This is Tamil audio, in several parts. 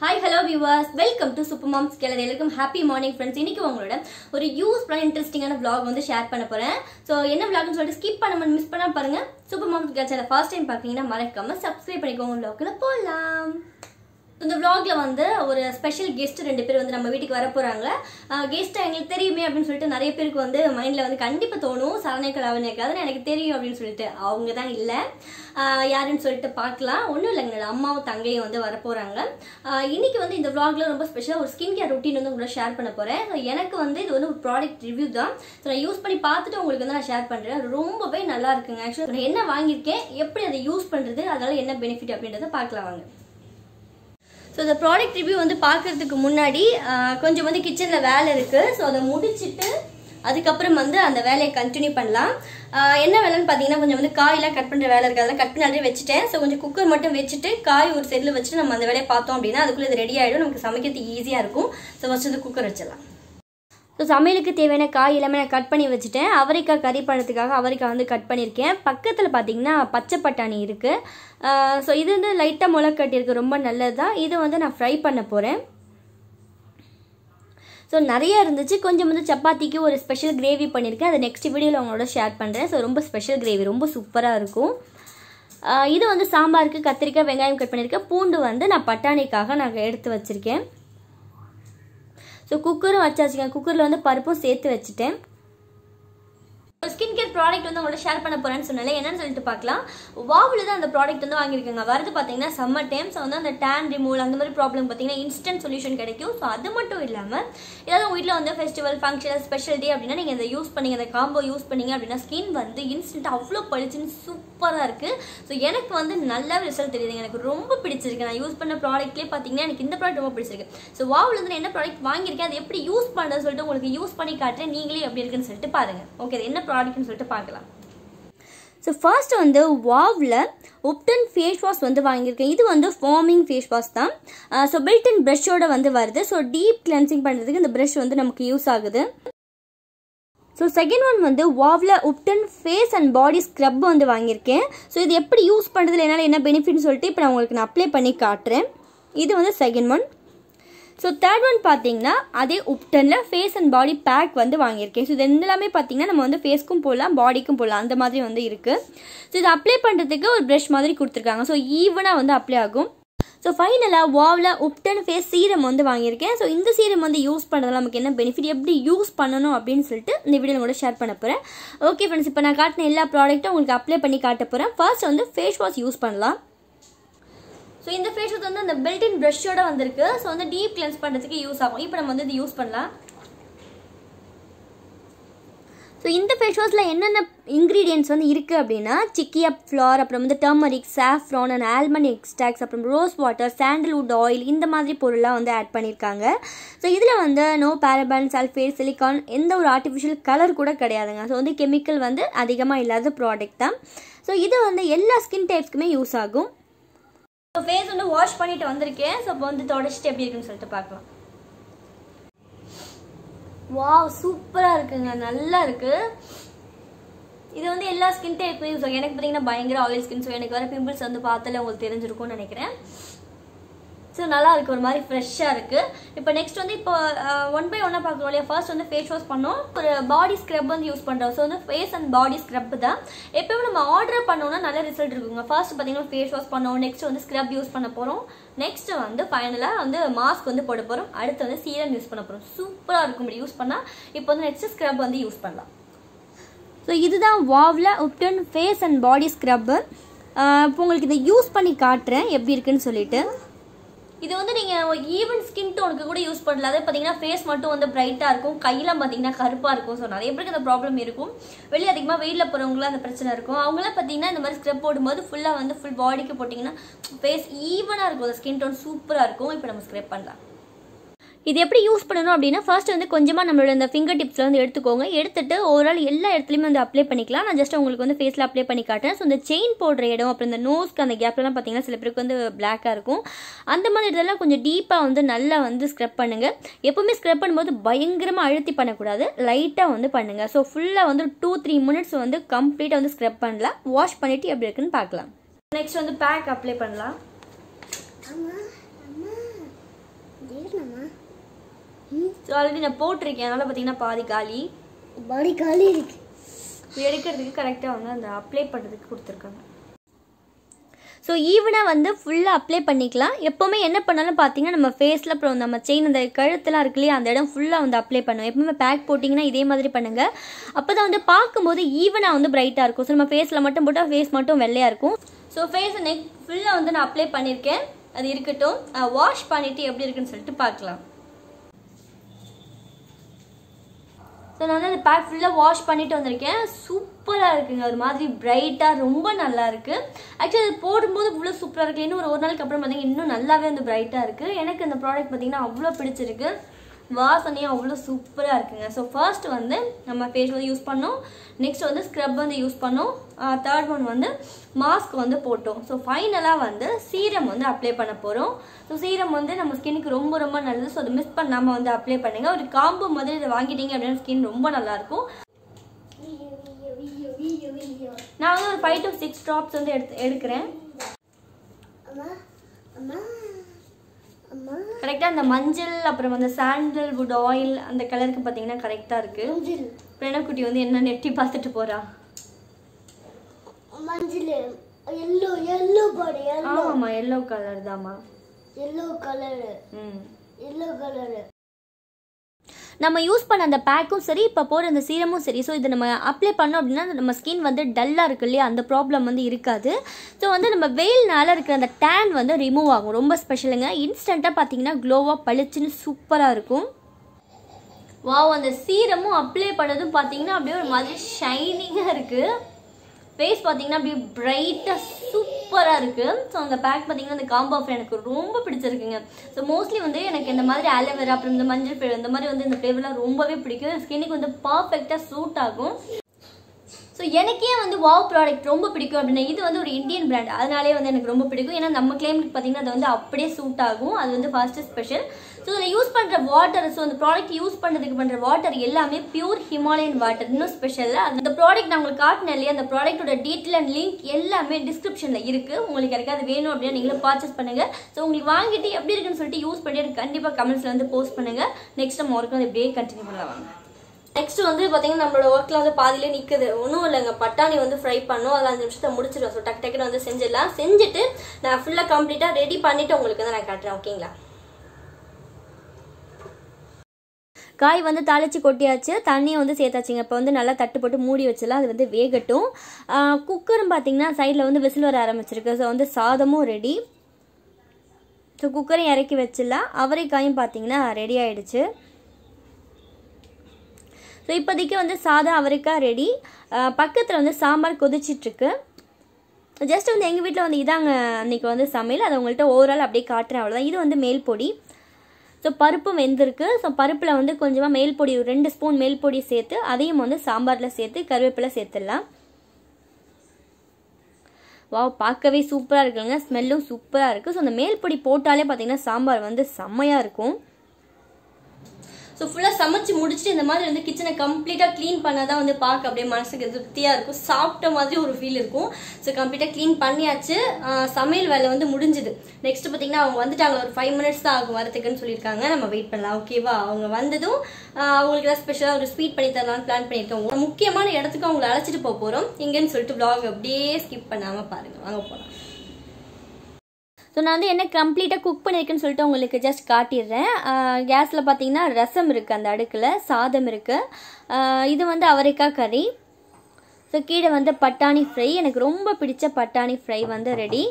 hi hello viewers welcome to super moms gallery எல்லாருக்கும் ஹாப்பி மார்னிங் ஃப்ரெண்ட்ஸ் இன்னைக்கு உங்களோட ஒரு யூஸ்ஃபுல்லான இன்ட்ரெஸ்டிங்கான vlog வந்து ஷேர் பண்ண போறேன் ஸோ என்ன vlogனு சொல்லிட்டு ஸ்கிப் பண்ண மிஸ் பண்ணாம பாருங்க சூப்பர் மாம்ஸ் கேச்சரை ஃபர்ஸ்ட் டைம் பார்க்கறீங்கன்னா மறக்காம சப்ஸ்கிரைப் பண்ணிக்கோங்க vlogல போகலாம் இந்த vlogல வந்து ஒரு ஸ்பெஷல் கெஸ்ட் ரெண்டு பேர் வந்து நம்ம வீட்டுக்கு வர போறாங்க கெஸ்ட் எங்களுக்கு தெரியுமே அப்படின்னு சொல்லிட்டு நிறைய பேருக்கு வந்து மைண்ட்ல வந்து கண்டிப்பா தோணும் சரணிக்கல் அவனுக்காவது எனக்கு தெரியும் அப்படின்னு சொல்லிட்டு அவங்க தான் இல்லை யாருன்னு சொல்லிட்டு பார்க்கலாம் ஒன்றும் இல்லைங்க என்னோட அம்மாவும் தங்கையும் வந்து வர போறாங்க ஆஹ் இன்னைக்கு வந்து இந்த vlogல ரொம்ப ஸ்பெஷலாக ஒரு ஸ்கின் கேர் ரொட்டீன் வந்து உங்களோட ஷேர் பண்ண போறேன் So எனக்கு வந்து இது வந்து ஒரு ப்ராடக்ட் ரிவ்யூ தான் ஸோ நான் யூஸ் பண்ணி பார்த்துட்டு உங்களுக்கு வந்து நான் ஷேர் பண்றேன் ரொம்பவே நல்லா இருக்குங்க ஆக்சுவலாக நான் என்ன வாங்கியிருக்கேன் எப்படி அதை யூஸ் பண்றது அதனால என்ன பெனிஃபிட் அப்படின்றத பார்க்கலாம் வாங்க ஸோ இந்த ப்ராடக்ட் ரிவ்யூ வந்து பார்க்கறதுக்கு முன்னாடி ஆஹ், கொஞ்சம் வந்து கிச்சனில் வேலை இருக்குது ஸோ அதை முடிச்சிட்டு அதுக்கப்புறம் வந்து அந்த வேலையை கண்டினியூ பண்ணலாம் ஆஹ், என்ன வேலைன்னு பார்த்தீங்கன்னா கொஞ்சம் வந்து காயெல்லாம் கட் பண்ணுற வேலை இருக்குது அதெல்லாம் கட் பண்ணி ஆல்ரெடி வச்சுட்டேன் ஸோ கொஞ்சம் குக்கர் மட்டும் வச்சுட்டு காய் ஒரு செல்லில் வச்சுட்டு நம்ம அந்த வேலையை பார்த்தோம் அப்படின்னா அதுக்குள்ளே இது ரெடி ஆகிடும் நமக்கு சமைக்கிறதுக்கு ஈஸியாக இருக்கும் ஸோ ஃபஸ்ட் வந்து குக்கர் வச்சிடலாம் ஸோ சமையலுக்கு தேவையான காய் எல்லாமே நான் கட் பண்ணி வச்சுட்டேன் அவரைக்காய் கறி பண்ணுறதுக்காக அவரைக்காய் வந்து கட் பண்ணியிருக்கேன் பக்கத்தில் பார்த்தீங்கன்னா பச்சை பட்டாணி இருக்குது ஸோ இது வந்து லைட்டாக முளைக்கட்டி இருக்கு ரொம்ப நல்லது தான் இது வந்து நான் ஃப்ரை பண்ண போகிறேன் ஸோ நிறைய இருந்துச்சு கொஞ்சம் வந்து சப்பாத்திக்கு ஒரு ஸ்பெஷல் கிரேவி பண்ணியிருக்கேன் அதை நெக்ஸ்ட் வீடியோவில் உங்களோட ஷேர் பண்ணுறேன் ஸோ ரொம்ப ஸ்பெஷல் கிரேவி ரொம்ப சூப்பராக இருக்கும் ஆஹ் இது வந்து சாம்பாருக்கு கத்திரிக்காய் வெங்காயம் கட் பண்ணியிருக்கேன் பூண்டு வந்து நான் பட்டாணிக்காக நான் எடுத்து வச்சுருக்கேன் ஸோ குக்கரும் வச்சாச்சுங்க குக்கரில் வந்து பருப்பும் சேர்த்து வச்சுட்டேன் ஒரு ஸ்கின் கேர் ப்ராடக்ட் வந்து உங்களோட ஷேர் பண்ண போறேன்னு சொன்னாலே என்னன்னு சொல்லிட்டு பார்க்கலாம் வாவில் தான் அந்த ப்ராடக்ட் வந்து வாங்கியிருக்காங்க வரது பார்த்தீங்கன்னா சம்மர் டைம் ஸோ வந்து அந்த டேன் ரிமூவல் அந்த மாதிரி ப்ராப்ளம் பார்த்தீங்கன்னா இன்ஸ்டன்ட் சொல்யூஷன் கிடைக்கும் ஸோ அது மட்டும் இல்லாமல் ஏதாவது உங்கள் வீட்டில் வந்து ஃபெஸ்டிவல் ஃபங்க்ஷன் ஸ்பெஷல் டே அப்படின்னா நீங்கள் இதை யூஸ் பண்ணீங்க அந்த காம்போ யூஸ் பண்ணீங்க அப்படின்னா ஸ்கின் வந்து இன்ஸ்டன்ட் அவ்வளோ பளிச்சுன்னு சூப்பராக இருக்குது ஸோ எனக்கு வந்து நல்லா ரிசல்ட் தெரியுதுங்க எனக்கு ரொம்ப பிடிச்சிருக்கு நான் யூஸ் பண்ண ப்ராடக்ட்லேயே பார்த்தீங்கன்னா எனக்கு இந்த ப்ராடக்ட் ரொம்ப பிடிச்சிருக்கு ஸோ வாவில் வந்து நான் என்ன ப்ராடக்ட் வாங்கியிருக்கேன் அதை எப்படி யூஸ் பண்ணுறது சொல்லிட்டு உங்களுக்கு யூஸ் பண்ணி காட்டுறேன் நீங்களே எப்படி இருக்குன்னு சொல்லிட்டு பாருங்க ஓகே அது என்ன ப்ராடக்ட்னு சொல்லிட்டு பார்க்கலாம் ஸோ ஃபர்ஸ்ட் வந்து வாவில் உப்டன் ஃபேஸ் வாஷ் வந்து வாங்கியிருக்கேன் இது வந்து ஃபார்மிங் ஃபேஸ் வாஷ் தான் ஸோ பில்டன் ப்ரஷோட வந்து வருது ஸோ டீப் கிளென்சிங் பண்ணுறதுக்கு இந்த ப்ரஷ் வந்து நமக்கு யூஸ் ஆகுது ஸோ செகண்ட் ஒன் வந்து வாவ்ல ubtan face and body scrub வந்து வாங்கியிருக்கேன் ஸோ இது எப்படி யூஸ் பண்ணுறதுல என்னால் என்ன பெனிஃபிட்னு சொல்லிட்டு இப்போ நான் உங்களுக்கு நான் அப்ளை பண்ணி காட்டுறேன் இது வந்து second one so third one பார்த்தீங்கன்னா அதே உப்டனில் ஃபேஸ் அண்ட் பாடி பேக் வந்து வாங்கியிருக்கேன் ஸோ இது எல்லாமே பார்த்தீங்கன்னா நம்ம வந்து ஃபேஸ்க்கும் போடலாம் பாடிக்கும் போடலாம் அந்த மாதிரி வந்து இருக்குது ஸோ இது அப்ளை பண்ணுறதுக்கு ஒரு ப்ரஷ் மாதிரி கொடுத்துருக்காங்க ஸோ ஈவனாக வந்து அப்ளை ஆகும் ஸோ ஃபைனலாக வாவில் உப்டன் ஃபேஸ் சீரம் வந்து வாங்கியிருக்கேன் ஸோ இந்த சீரம் வந்து யூஸ் பண்ணுறதுல நமக்கு என்ன பெனிஃபிட் எப்படி யூஸ் பண்ணணும் அப்படின்னு சொல்லிட்டு இந்த வீடியோ கூட ஷேர் பண்ண போகிறேன் ஓகே ஃப்ரெண்ட்ஸ் இப்போ நான் காட்டின எல்லா ப்ராடக்ட்டும் உங்களுக்கு அப்ளை பண்ணி காட்ட போகிறேன் ஃபர்ஸ்ட் வந்து ஃபேஸ் வாஷ் யூஸ் பண்ணலாம் ஸோ இந்த ஃபேஸ் வாஷ் வந்து அந்த பில்டின் ப்ரஷோட வந்திருக்கு ஸோ வந்து டீப் கிளென்ஸ் பண்ணுறதுக்கு யூஸ் ஆகும் இப்போ நம்ம வந்து இது யூஸ் பண்ணலாம் ஸோ இந்த ஃபேஸ் வாஷில் என்னென்ன இன்க்ரீடியன்ஸ் வந்து இருக்குது அப்படின்னா சிக்கியா ஃப்ளார் அப்புறம் வந்து turmeric saffron and almond extracts அப்புறம் ரோஸ் வாட்டர் சாண்டல்வுட் ஆயில் இந்த மாதிரி பொருள்லாம் வந்து ஆட் பண்ணியிருக்காங்க ஸோ இதில் வந்து நோ பேரபான் சல்ஃபேட் சிலிக்கான் எந்த ஒரு ஆர்டிஃபிஷியல் கலர் கூட கிடையாதுங்க ஸோ வந்து கெமிக்கல் வந்து அதிகமாக இல்லாத ப்ராடக்ட் தான் ஸோ இது வந்து எல்லா ஸ்கின் டைப்ஸ்க்குமே யூஸ் ஆகும் ஸோ ஃபேஸ் வந்து வாஷ் பண்ணிட்டு வந்திருக்கேன் ஸோ இப்போ வந்து தொடச்சிட்டு எப்படி இருக்குன்னு சொல்லிட்டு பார்க்கலாம் வாவ் சூப்பராக இருக்குங்க நல்லா இருக்கு இது வந்து எல்லா ஸ்கின் டைப்பும் யூஸ் ஆகும் எனக்கு பார்த்தீங்கன்னா பயங்கர ஆயில் ஸ்கின் ஸோ எனக்கு வர பிம்பிள்ஸ் வந்து பார்த்தாலே உங்களுக்கு தெரிஞ்சிருக்கும்னு நினைக்கிறேன் ஸோ நல்லா இருக்கு ஒரு மாதிரி ஃப்ரெஷ்ஷாக இருக்கு இப்போ நெக்ஸ்ட் வந்து இப்போ ஒன் பை ஒன்னாக பார்க்குறோம் இல்லையா ஃபர்ஸ்ட் வந்து ஃபேஸ் வாஷ் பண்ணோம் ஒரு பாடி ஸ்க்ரப் வந்து யூஸ் பண்ணுறோம் ஸோ வந்து ஃபேஸ் அண்ட் பாடி ஸ்க்ரப் தான் எப்பவுமே நம்ம ஆர்டர் பண்ணோம்னா நல்ல ரிசல்ட் இருக்குங்க ஃபர்ஸ்ட் பார்த்தீங்கன்னா ஃபேஸ் வாஷ் பண்ணோம் நெக்ஸ்ட் வந்து ஸ்க்ரப் யூஸ் பண்ண போகிறோம் நெக்ஸ்ட் வந்து ஃபைனலாக வந்து மாஸ்க் வந்து போட போகிறோம் அடுத்து வந்து சீரம் யூஸ் பண்ண போகிறோம் சூப்பராக இருக்கும் இப்படி யூஸ் பண்ணால் இப்போ வந்து நெக்ஸ்ட் ஸ்க்ரப் வந்து யூஸ் பண்ணலாம் ஸோ இதுதான் வாவ்ல ubtan face and body scrub இப்போ உங்களுக்கு இதை யூஸ் பண்ணி காட்டுறேன் எப்படி இருக்குன்னு சொல்லிட்டு இது வந்து நீங்கள் ஈவன் ஸ்கின் டோனுக்கு கூட யூஸ் பண்ணலாம் அதே பார்த்தீங்கன்னா ஃபேஸ் மட்டும் வந்து பிரைட்டாக இருக்கும் கையெல்லாம் பார்த்தீங்கன்னா கருப்பாக இருக்கும் ஸோ நிறைய பேருக்கு அந்த ப்ராப்ளம் இருக்கும் வெளியே அதிகமாக வெயிலில் போகிறவங்களாம் அந்த பிரச்சனை இருக்கும் அவங்களாம் பார்த்தீங்கன்னா இந்த மாதிரி ஸ்க்ரப் போடும்போது ஃபுல்லாக வந்து ஃபுல் பாடிக்கு போட்டிங்கன்னா ஃபேஸ் ஈவனாக இருக்கும் அந்த ஸ்கின் டோன் சூப்பராக இருக்கும் இப்போ நம்ம ஸ்க்ரப் பண்ணலாம் இது எப்படி யூஸ் பண்ணணும் அப்படின்னா ஃபர்ஸ்ட் வந்து கொஞ்சமாக நம்மளோட இந்த ஃபிங்கர் டிப்ஸில் வந்து எடுத்துக்கோங்க எடுத்துட்டு ஓவரால் எல்லா இடத்துலையுமே வந்து அப்ளை பண்ணிக்கலாம் நான் ஜஸ்ட் உங்களுக்கு வந்து ஃபேஸில் அப்ளை பண்ணி காட்டுறேன் ஸோ இந்த செயின் போடுற இடம் அப்புறம் இந்த நோஸ்க்கு அந்த கேப்லலாம் பார்த்தீங்கன்னா சில பேருக்கு வந்து பிளாக்காக இருக்கும் அந்த மாதிரி இதெல்லாம் கொஞ்சம் டீப்பாக வந்து நல்லா வந்து ஸ்க்ரப் பண்ணுங்கள் எப்பவுமே ஸ்க்ரப் பண்ணும்போது பயங்கரமாக அழுத்தி பண்ணக்கூடாது லைட்டாக வந்து பண்ணுங்கள் ஸோ ஃபுல்லாக வந்து டூ த்ரீ மினிட்ஸ் வந்து கம்ப்ளீட்டாக வந்து ஸ்க்ரப் பண்ணலாம் வாஷ் பண்ணிவிட்டு எப்படி இருக்குன்னு பார்க்கலாம் நெக்ஸ்ட் வந்து பேக் அப்ளை பண்ணலாம் ஸோ ஆல்ரெடி நான் போட்டிருக்கேன் அதனால் பார்த்தீங்கன்னா பாதி காலி பாடி காலி இருக்கு இப்போ எடுக்கிறதுக்கு கரெக்டாக வந்து அந்த அப்ளை பண்ணுறதுக்கு கொடுத்துருக்காங்க ஸோ ஈவனாக வந்து ஃபுல்லாக அப்ளை பண்ணிக்கலாம் எப்போவுமே என்ன பண்ணாலும் பார்த்தீங்கன்னா நம்ம ஃபேஸில் அப்புறம் நம்ம செயின் அந்த கழுத்துலாம் இருக்கு இல்லையா அந்த இடம் ஃபுல்லாக வந்து அப்ளை பண்ணுவோம் எப்பவுமே பேக் போட்டிங்கன்னா இதே மாதிரி பண்ணுங்கள் அப்போ தான் வந்து பார்க்கும்போது ஈவனாக வந்து பிரைட்டாக இருக்கும் ஸோ நம்ம ஃபேஸில் மட்டும் போட்டால் ஃபேஸ் மட்டும் வெள்ளையாக இருக்கும் ஸோ ஃபேஸ் நெக் ஃபுல்லாக வந்து நான் அப்ளை பண்ணியிருக்கேன் அது இருக்கட்டும் வாஷ் பண்ணிவிட்டு எப்படி இருக்குன்னு சொல்லிட்டு பார்க்கலாம் ஸோ நான் வந்து அந்த பேக் ஃபுல்லாக வாஷ் பண்ணிட்டு வந்திருக்கேன் சூப்பராக இருக்குங்க ஒரு மாதிரி பிரைட்டாக ரொம்ப நல்லா இருக்கு ஆக்சுவலி அது போடும்போது இவ்வளோ சூப்பராக இருக்கு இன்னும் ஒரு ஒரு நாளுக்கு அப்புறம் பார்த்தீங்கன்னா இன்னும் நல்லாவே வந்து பிரைட்டாக இருக்கு எனக்கு இந்த ப்ராடக்ட் பார்த்தீங்கன்னா அவ்வளோ பிடிச்சிருக்கு வாசனையும் அவ்வளோ சூப்பராக இருக்குங்க ஸோ ஃபர்ஸ்ட் வந்து நம்ம ஃபேஸ் வந்து யூஸ் பண்ணோம் நெக்ஸ்ட் வந்து ஸ்க்ரப் வந்து யூஸ் பண்ணோம் தேர்ட் ஒன் வந்து மாஸ்க் வந்து போட்டோம் ஸோ ஃபைனலாக வந்து சீரம் வந்து அப்ளை பண்ண போகிறோம் ஸோ சீரம் வந்து நம்ம ஸ்கின்னுக்கு ரொம்ப ரொம்ப நல்லது ஸோ அதை மிஸ் பண்ணாமல் வந்து அப்ளை பண்ணுங்க ஒரு காம்போ மாதிரி இதை வாங்கிட்டீங்க அப்படின்னா ஸ்கின் ரொம்ப நல்லாயிருக்கும் நான் வந்து ஒரு ஃபைவ் டு சிக்ஸ் ட்ராப்ஸ் வந்து எடுத்து எடுக்கிறேன் அம்மா அம்மா அம்மா கரெக்டாக அந்த மஞ்சள் அப்புறம் அந்த சாண்டல் வுட் ஆயில் அந்த கலருக்கு பார்த்தீங்கன்னா கரெக்டாக இருக்குது மஞ்சள் பிரணக்குட்டி வந்து என்ன நெட்டி பார்த்துட்டு போகிறா மஞ்சள் எல்லோ எல்லோ பாடி எல்லோ ஆமாம்மா எல்லோ கலர் தாம்மா எல்லோ கலர் ம் எல்லோ கலர் நம்ம யூஸ் பண்ண அந்த பேக்கும் சரி இப்போ போகிற அந்த சீரமும் சரி ஸோ இதை நம்ம அப்ளை பண்ணோம் அப்படின்னா நம்ம ஸ்கின் வந்து டல்லாக இருக்கு இல்லையா அந்த ப்ராப்ளம் வந்து இருக்காது ஸோ வந்து நம்ம வெயில்னால இருக்கிற அந்த டேன் வந்து ரிமூவ் ஆகும் ரொம்ப ஸ்பெஷலுங்க இன்ஸ்டண்ட்டாக பார்த்தீங்கன்னா க்ளோவாக பளிச்சுன்னு சூப்பராக இருக்கும் வாவ் அந்த சீரமும் அப்ளை பண்ணதும் பார்த்தீங்கன்னா அப்படியே ஒரு மாதிரி ஷைனிங்காக இருக்குது ஃபேஸ் பார்த்தீங்கன்னா அப்படியே பிரைட்டாக சூப்பராக இருக்குது ஸோ அந்த பேக் பார்த்தீங்கன்னா அந்த காம்போ ஆஃபர் எனக்கு ரொம்ப பிடிச்சிருக்குங்க ஸோ மோஸ்ட்லி வந்து எனக்கு இந்த மாதிரி ஆலோவேரா அப்புறம் இந்த மஞ்சள் ஃப்ளேவர் இந்த மாதிரி வந்து இந்த ஃப்ளேவர்லாம் ரொம்பவே பிடிக்கும் ஸ்கின்னுக்கு வந்து பர்ஃபெக்டாக சூட் ஆகும் ஸோ எனக்கே வந்து வாவ் ப்ராடக்ட் ரொம்ப பிடிக்கும் அப்படின்னா இது வந்து ஒரு இந்தியன் பிராண்ட் அதனாலே வந்து எனக்கு ரொம்ப பிடிக்கும் ஏன்னா நம்ம கிளைமேட் பார்த்தீங்கன்னா அது வந்து அப்படியே சூட் ஆகும் அது வந்து ஃபர்ஸ்ட் ஸ்பெஷல் ஸோ இதில் யூஸ் பண்ணுற வாட்டர் ஸோ அந்த ப்ராடக்ட் யூஸ் பண்ணுறதுக்கு பண்ணுற வாட்டர் எல்லாமே பியூர் ஹிமாலயன் வாட்டர் இன்னும் ஸ்பெஷலாக அந்த ப்ராடக்ட் நான் உங்களுக்கு காட்டினேன் இல்லையா அந்த ப்ராடக்ட்டோட டீட்டெயில் அண்ட் லிங்க் எல்லாமே டிஸ்கிரிப்ஷனில் இருக்குது உங்களுக்கு யாருக்காவது வேணும் அப்படின்னா நீங்களும் பர்ச்சேஸ் பண்ணுங்கள் ஸோ உங்களுக்கு வாங்கிட்டு எப்படி இருக்குன்னு சொல்லிட்டு யூஸ் பண்ணி எனக்கு கண்டிப்பாக கமெண்ட்ஸில் வந்து போஸ்ட் பண்ணுங்கள் நெக்ஸ்ட் நம்ம ஒர்க் வந்து இப்படியே கண்டினியூ பண்ணலாம் வாங்க நெக்ஸ்ட் வந்து பாத்தீங்கன்னா நம்மளோட ஒர்க்ல வந்து பாதியிலே நிக்குது ஒன்றும் இல்லைங்க பட்டாணி வந்து ஃப்ரை பண்ணோம் அதில் அஞ்சு நிமிஷத்தை முடிச்சிடுவோம் ஸோ டக்கு டக்குன்னு வந்து செஞ்சிடலாம் செஞ்சுட்டு நான் ஃபுல்லாக கம்ப்ளீட்டாக ரெடி பண்ணிட்டு உங்களுக்கு வந்து நான் காட்டுறேன் ஓகேங்களா காய் வந்து தாளிச்சு கொட்டியாச்சு தண்ணியை வந்து சேர்த்தாச்சுங்க இப்போ வந்து நல்லா தட்டு போட்டு மூடி வச்சிடலாம் அது வந்து வேகட்டும் குக்கரும் பார்த்தீங்கன்னா சைடில் வந்து விசில் வர ஆரம்பிச்சிருக்கு ஸோ வந்து சாதமும் ரெடி ஸோ குக்கரையும் இறக்கி வச்சிடலாம் அவரைக்காயும் பார்த்தீங்கன்னா ரெடி ஆயிடுச்சு ஸோ இப்போதைக்கு வந்து சாதம் அவரைக்காய் ரெடி பக்கத்தில் வந்து சாம்பார் கொதிச்சிட்ருக்கு ஜஸ்ட் வந்து எங்கள் வீட்டில் வந்து இதாங்க அன்றைக்கி வந்து சமையல் அதை உங்கள்கிட்ட ஓவரால் அப்படியே காட்டுறேன் அவ்வளோதான் இது வந்து மேல் பொடி ஸோ பருப்பும் வெந்திருக்கு ஸோ பருப்பில் வந்து கொஞ்சமாக மேல் பொடி ஒரு ரெண்டு ஸ்பூன் மேல் பொடி சேர்த்து அதையும் வந்து சாம்பாரில் சேர்த்து கருவேப்பிலை சேர்த்துடலாம் வாவ் பார்க்கவே சூப்பராக இருக்குங்க ஸ்மெல்லும் சூப்பராக இருக்குது ஸோ அந்த மேல் பொடி போட்டாலே பார்த்தீங்கன்னா சாம்பார் வந்து செம்மையாக இருக்கும் ஸோ ஃபுல்லாக சமைச்சு முடிச்சுட்டு இந்த மாதிரி வந்து கிச்சனை கம்ப்ளீட்டாக க்ளீன் பண்ணால் தான் வந்து பார்க்க அப்படியே மனசுக்கு திருப்தியாக இருக்கும் சாப்பிட்ட மாதிரி ஒரு ஃபீல் இருக்கும் ஸோ கம்ப்ளீட்டாக க்ளீன் பண்ணியாச்சு ஆஹ் சமையல் வேலை வந்து முடிஞ்சுது நெக்ஸ்ட் பார்த்தீங்கன்னா அவங்க வந்துட்டாங்க ஒரு ஃபைவ் மினிட்ஸ் தான் ஆகும் வரதுக்குன்னு சொல்லியிருக்காங்க நம்ம வெயிட் பண்ணலாம் ஓகேவா அவங்க வந்ததும் ஆஹ் அவங்களுக்கு ஏதாவது ஸ்பெஷலாக ஒரு ஸ்வீட் பண்ணி தரலாம்னு பிளான் பண்ணியிருக்கோம் ஒரு முக்கியமான இடத்துக்கு அவங்களை அழைச்சிட்டு போக போகிறோம் எங்கன்னு சொல்லிட்டு vlog அப்படியே ஸ்கிப் பண்ணாமல் பாருங்கள் வாங்க போகலாம் ஸோ நான் வந்து என்ன கம்ப்ளீட்டாக குக் பண்ணியிருக்கேன்னு சொல்லிட்டு உங்களுக்கு ஜஸ்ட் காட்டிடுறேன் கேஸில் பார்த்தீங்கன்னா ரசம் இருக்குது அந்த அடுக்கில் சாதம் இருக்குது இது வந்து அவரைக்காய் கறி ஸோ கீழே வந்து பட்டாணி ஃப்ரை எனக்கு ரொம்ப பிடிச்ச பட்டாணி ஃப்ரை வந்து ரெடி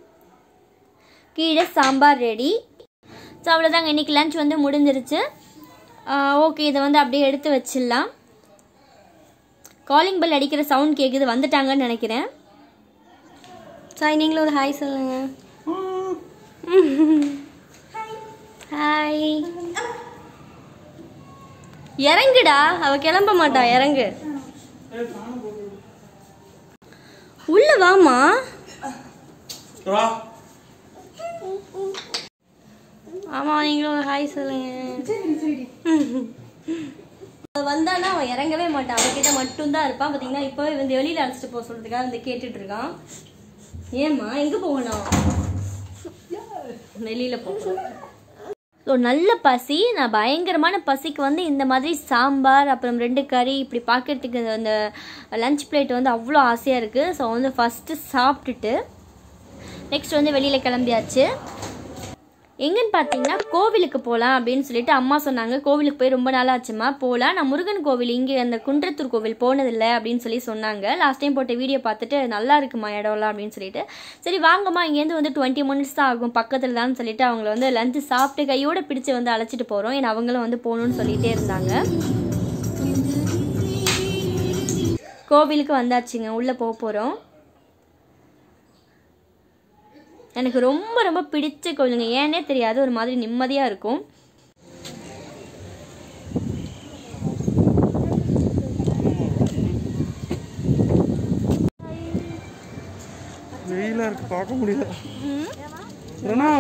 கீழே சாம்பார் ரெடி ஸோ அவ்வளோதாங்க இன்றைக்கி லஞ்ச் வந்து முடிஞ்சிருச்சு ஓகே இதை வந்து அப்படியே எடுத்து வச்சிடலாம் காலிங் பெல் அடிக்கிற சவுண்ட் கேட்குது வந்துட்டாங்கன்னு நினைக்கிறேன் சாய் நீங்களும் ஒரு ஹாய் சொல்லுங்கள் ஹாய் இறங்குடா அவ கிளம்ப மாட்டா இறங்கு உள்ள வாமா வா ஆமா நீங்களும் ஒரு ஹாய் சொல்லுங்க அவ வந்தானா அவன் இறங்கவே மாட்டான் அவன்கிட்ட மட்டும்தான் இருப்பான் பாத்தீங்கன்னா இப்பவே வந்து வெளியில அழைச்சிட்டு போக சொல்றதுக்காக வந்து கேட்டுட்டு இருக்கான் ஏம்மா எங்க போகணும் வெளியில போகணும் ஸோ நல்ல பசி நான் பயங்கரமான பசிக்கு வந்து இந்த மாதிரி சாம்பார் அப்புறம் ரெண்டு கறி இப்படி பார்க்கறதுக்கு அந்த லஞ்ச் பிளேட் வந்து அவ்வளோ ஆசையாக இருக்குது ஸோ வந்து ஃபஸ்ட்டு சாப்பிட்டுட்டு நெக்ஸ்ட் வந்து வெளியில் கிளம்பியாச்சு எங்கன்னு பார்த்தீங்கன்னா கோவிலுக்கு போகலாம் அப்படின்னு சொல்லிட்டு அம்மா சொன்னாங்க கோவிலுக்கு போய் ரொம்ப நாள் ஆச்சுமா போகலாம் நான் முருகன் கோவில் இங்கே அந்த குன்றத்தூர் கோவில் போனதில்லை அப்படின்னு சொல்லி சொன்னாங்க லாஸ்ட் டைம் போட்ட வீடியோ பார்த்துட்டு நல்லா இருக்குமா இடம்லாம் அப்படின்னு சொல்லிட்டு சரி வாங்கம்மா இங்கேருந்து வந்து டுவெண்ட்டி மினிட்ஸ் தான் ஆகும் பக்கத்தில் தான் சொல்லிட்டு அவங்கள வந்து லஞ்சு சாப்பிட்டு கையோட பிடிச்சு வந்து அழைச்சிட்டு போகிறோம் ஏன்னா அவங்களும் வந்து போகணும்னு சொல்லிட்டே இருந்தாங்க கோவிலுக்கு வந்தாச்சுங்க உள்ளே போக போகிறோம் எனக்கு ரொம்ப ரொம்ப பிடிச்ச கோவிலுங்க ஏன்னே தெரியாது ஒரு மாதிரி நிம்மதியாக இருக்கும் வெயிலா இருக்கு பார்க்க முடியல ஏன்னா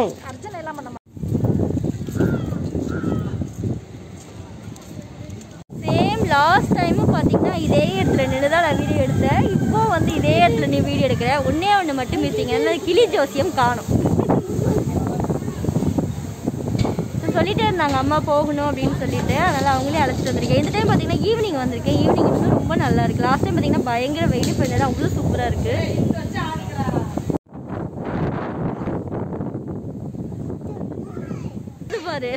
சேம் லாஸ்ட் டைமும் பார்த்தீங்கன்னா இதே இடத்துல நின்று தான் நான் வீடியோ எடுத்தேன் இப்போ வந்து இதே இடத்துல நீ வீடியோ எடுக்கிறேன் ஒன்றே ஒன்று மட்டும் மிஸ்ஸிங் அதனால கிளி ஜோசியம் காணும் சொல்லிட்டே இருந்தாங்க அம்மா போகணும் அப்படின்னு சொல்லிட்டு அதனால அவங்களே அழைச்சிட்டு வந்திருக்கேன் இந்த டைம் பார்த்தீங்கன்னா ஈவினிங் வந்திருக்கேன் ஈவினிங் இன்னும் ரொம்ப நல்லா இருக்கு லாஸ்ட் டைம் பார்த்தீங்கன்னா பயங்கர வெயில் இப்போ இந்த அவ்வளோ சூப்பராக இருக்கு இது பாரு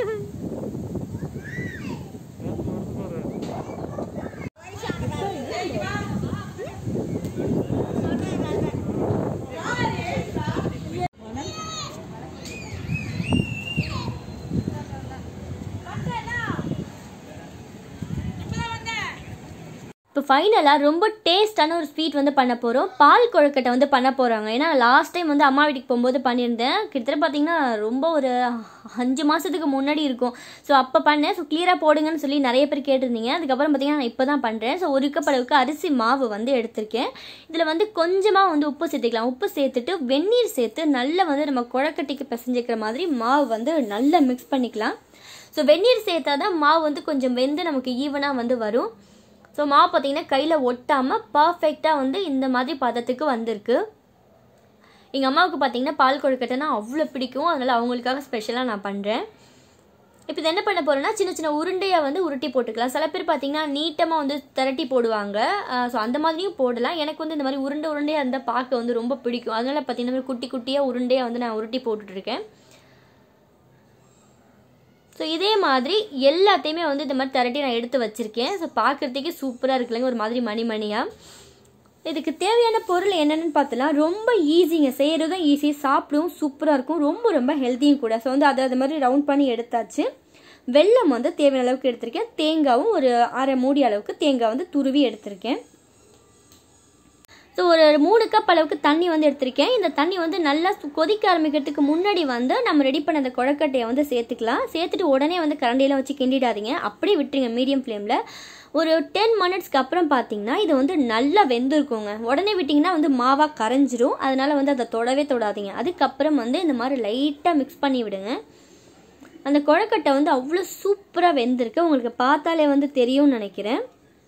இப்போ ஃபைனலாக ரொம்ப டேஸ்டான ஒரு ஸ்வீட் வந்து பண்ண போகிறோம் பால் கொழுக்கட்டை வந்து பண்ண போகிறாங்க ஏன்னா லாஸ்ட் டைம் வந்து அம்மா வீட்டுக்கு போகும்போது பண்ணியிருந்தேன் கிட்டத்தட்ட பார்த்தீங்கன்னா ரொம்ப ஒரு அஞ்சு மாதத்துக்கு முன்னாடி இருக்கும் ஸோ அப்போ பண்ணேன் ஸோ கிளியராக போடுங்கன்னு சொல்லி நிறைய பேர் கேட்டிருந்தீங்க அதுக்கப்புறம் பார்த்தீங்கன்னா நான் இப்போ தான் பண்ணுறேன் ஸோ ஒரு கப் அளவுக்கு அரிசி மாவு வந்து எடுத்திருக்கேன் இதில் வந்து கொஞ்சமாக வந்து உப்பு சேர்த்துக்கலாம் உப்பு சேர்த்துட்டு வெந்நீர் சேர்த்து நல்லா வந்து நம்ம குழக்கட்டைக்கு பிசைஞ்சிக்கிற மாதிரி மாவு வந்து நல்லா மிக்ஸ் பண்ணிக்கலாம் ஸோ வெந்நீர் சேர்த்தா தான் மாவு வந்து கொஞ்சம் வெந்து நமக்கு ஈவனாக வந்து வரும் ஸோ மாவு பார்த்தீங்கன்னா கையில் ஒட்டாமல் பர்ஃபெக்டாக வந்து இந்த மாதிரி பதத்துக்கு வந்திருக்கு எங்கள் அம்மாவுக்கு பார்த்தீங்கன்னா பால் கொழுக்கட்டைனா அவ்வளோ பிடிக்கும் அதனால் அவங்களுக்காக ஸ்பெஷலாக நான் பண்ணுறேன் இப்போ இது என்ன பண்ண போகிறேன்னா சின்ன சின்ன உருண்டையாக வந்து உருட்டி போட்டுக்கலாம் சில பேர் பார்த்தீங்கன்னா நீட்டமாக வந்து திரட்டி போடுவாங்க ஸோ அந்த மாதிரியும் போடலாம் எனக்கு வந்து இந்த மாதிரி உருண்டை உருண்டையாக இருந்தால் பார்க்க வந்து ரொம்ப பிடிக்கும் அதனால் பார்த்தீங்கன்னா இந்த மாதிரி குட்டி குட்டியாக உருண்டையாக வந்து நான் உருட்டி போட்டுட்ருக்கேன் ஸோ இதே மாதிரி எல்லாத்தையுமே வந்து இந்த மாதிரி திரட்டி நான் எடுத்து வச்சுருக்கேன் ஸோ பார்க்குறதுக்கே சூப்பராக இருக்குல்லங்க ஒரு மாதிரி மணி மணியாக இதுக்கு தேவையான பொருள் என்னென்னு பார்த்தலாம் ரொம்ப ஈஸிங்க செய்கிறதும் ஈஸி சாப்பிடவும் சூப்பராக இருக்கும் ரொம்ப ரொம்ப ஹெல்த்தியும் கூட ஸோ வந்து அதை அது மாதிரி ரவுண்ட் பண்ணி எடுத்தாச்சு வெல்லம் வந்து தேவையான அளவுக்கு எடுத்திருக்கேன் தேங்காவும் ஒரு அரை மூடி அளவுக்கு தேங்காய் வந்து துருவி எடுத்திருக்கேன் ஸோ ஒரு மூணு கப் அளவுக்கு தண்ணி வந்து எடுத்திருக்கேன் இந்த தண்ணி வந்து நல்லா சு- கொதிக்க ஆரம்பிக்கிறதுக்கு முன்னாடி வந்து நம்ம ரெடி பண்ண அந்த குழக்கட்டையை வந்து சேர்த்துக்கலாம் சேர்த்துட்டு உடனே வந்து கரண்டியெல்லாம் வச்சு கிண்டிடாதீங்க அப்படியே விட்டுருங்க மீடியம் ஃப்ளேமில் ஒரு டென் மினிட்ஸ்க்கு அப்புறம் பார்த்தீங்கன்னா இது வந்து நல்லா வெந்திருக்குங்க உடனே விட்டிங்கன்னா வந்து மாவாக கரைஞ்சிரும் அதனால வந்து அதை தொடவே தொடாதீங்க அதுக்கப்புறம் வந்து இந்த மாதிரி லைட்டாக மிக்ஸ் பண்ணி விடுங்க அந்த குழக்கட்டை வந்து அவ்வளோ சூப்பராக வெந்திருக்கு உங்களுக்கு பார்த்தாலே வந்து தெரியும்னு நினைக்கிறேன்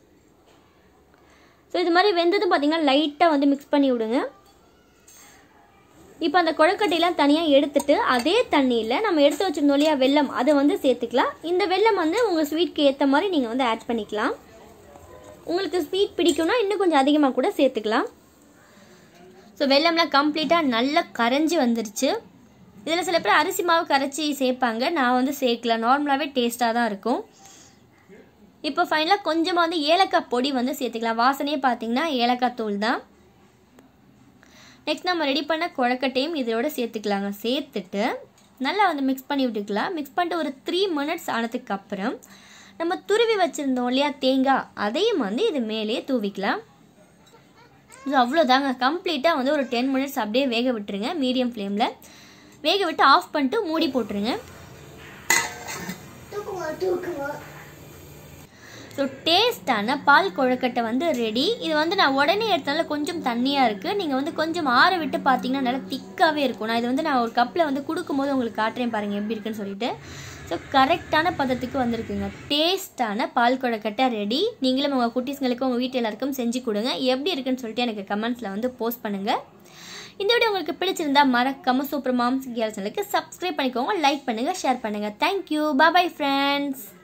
ஸோ இது மாதிரி வெந்ததும் பார்த்தீங்கன்னா லைட்டாக வந்து மிக்ஸ் பண்ணி விடுங்க இப்போ அந்த கொழுக்கட்டையெல்லாம் தனியாக எடுத்துட்டு அதே தண்ணியில் நம்ம எடுத்து வச்சிருந்தோம் இல்லையா வெல்லம் அதை வந்து சேர்த்துக்கலாம் இந்த வெல்லம் வந்து உங்கள் ஸ்வீட்க்கு ஏற்ற மாதிரி நீங்கள் வந்து ஆட் பண்ணிக்கலாம் உங்களுக்கு ஸ்வீட் பிடிக்கும்னா இன்னும் கொஞ்சம் அதிகமாக கூட சேர்த்துக்கலாம் ஸோ வெல்லம்லாம் கம்ப்ளீட்டாக நல்லா கரைஞ்சி வந்துருச்சு இதில் சில பேர் அரிசி மாவு கரைச்சி சேர்ப்பாங்க நான் வந்து சேர்க்கல நார்மலாகவே டேஸ்ட்டாக தான் இருக்கும் இப்போ ஃபைனலாக கொஞ்சமாக வந்து ஏலக்காய் பொடி வந்து சேர்த்துக்கலாம் வாசனையே பார்த்தீங்கன்னா ஏலக்காய் தூள் தான் நெக்ஸ்ட் நம்ம ரெடி பண்ண குழக்கட்டையும் இதோட சேர்த்துக்கலாங்க சேர்த்துட்டு நல்லா வந்து மிக்ஸ் பண்ணி விட்டுக்கலாம் மிக்ஸ் பண்ணிட்டு ஒரு த்ரீ மினிட்ஸ் ஆனதுக்கு அப்புறம் நம்ம துருவி வச்சுருந்தோம் இல்லையா தேங்காய் அதையும் வந்து இது மேலேயே தூவிக்கலாம் இது அவ்வளோதாங்க கம்ப்ளீட்டாக வந்து ஒரு டென் மினிட்ஸ் அப்படியே வேக விட்டுருங்க மீடியம் ஃப்ளேமில் வேக விட்டு ஆஃப் பண்ணிட்டு மூடி போட்டுருங்க தூக்குமா தூக்குமா ஸோ டேஸ்டான பால் கொழுக்கட்டை வந்து ரெடி இது வந்து நான் உடனே எடுத்தனால கொஞ்சம் தண்ணியாக இருக்குது நீங்கள் வந்து கொஞ்சம் ஆற விட்டு பார்த்தீங்கன்னா நல்லா திக்காகவே இருக்கும் நான் இது வந்து நான் ஒரு கப்பில் வந்து கொடுக்கும்போது உங்களுக்கு காட்டுறேன் பாருங்கள் எப்படி இருக்குன்னு சொல்லிட்டு ஸோ கரெக்டான பதத்துக்கு வந்திருக்குங்க டேஸ்டான பால் கொழுக்கட்டை ரெடி நீங்களும் உங்கள் குட்டீஸ்ங்களுக்கு உங்கள் வீட்டு எல்லாருக்கும் செஞ்சு கொடுங்க எப்படி இருக்குன்னு சொல்லிட்டு எனக்கு கமெண்ட்ஸில் வந்து போஸ்ட் பண்ணுங்கள் இந்த வீடியோ உங்களுக்கு பிடிச்சிருந்தா மறக்காம சூப்பர் மாம்ஸ் கேர்ள் சேனலுக்கு சப்ஸ்கிரைப் பண்ணிக்கோங்க லைக் பண்ணுங்கள் ஷேர் பண்ணுங்கள் தேங்க்யூ பாய் ஃப்ரெண்ட்ஸ்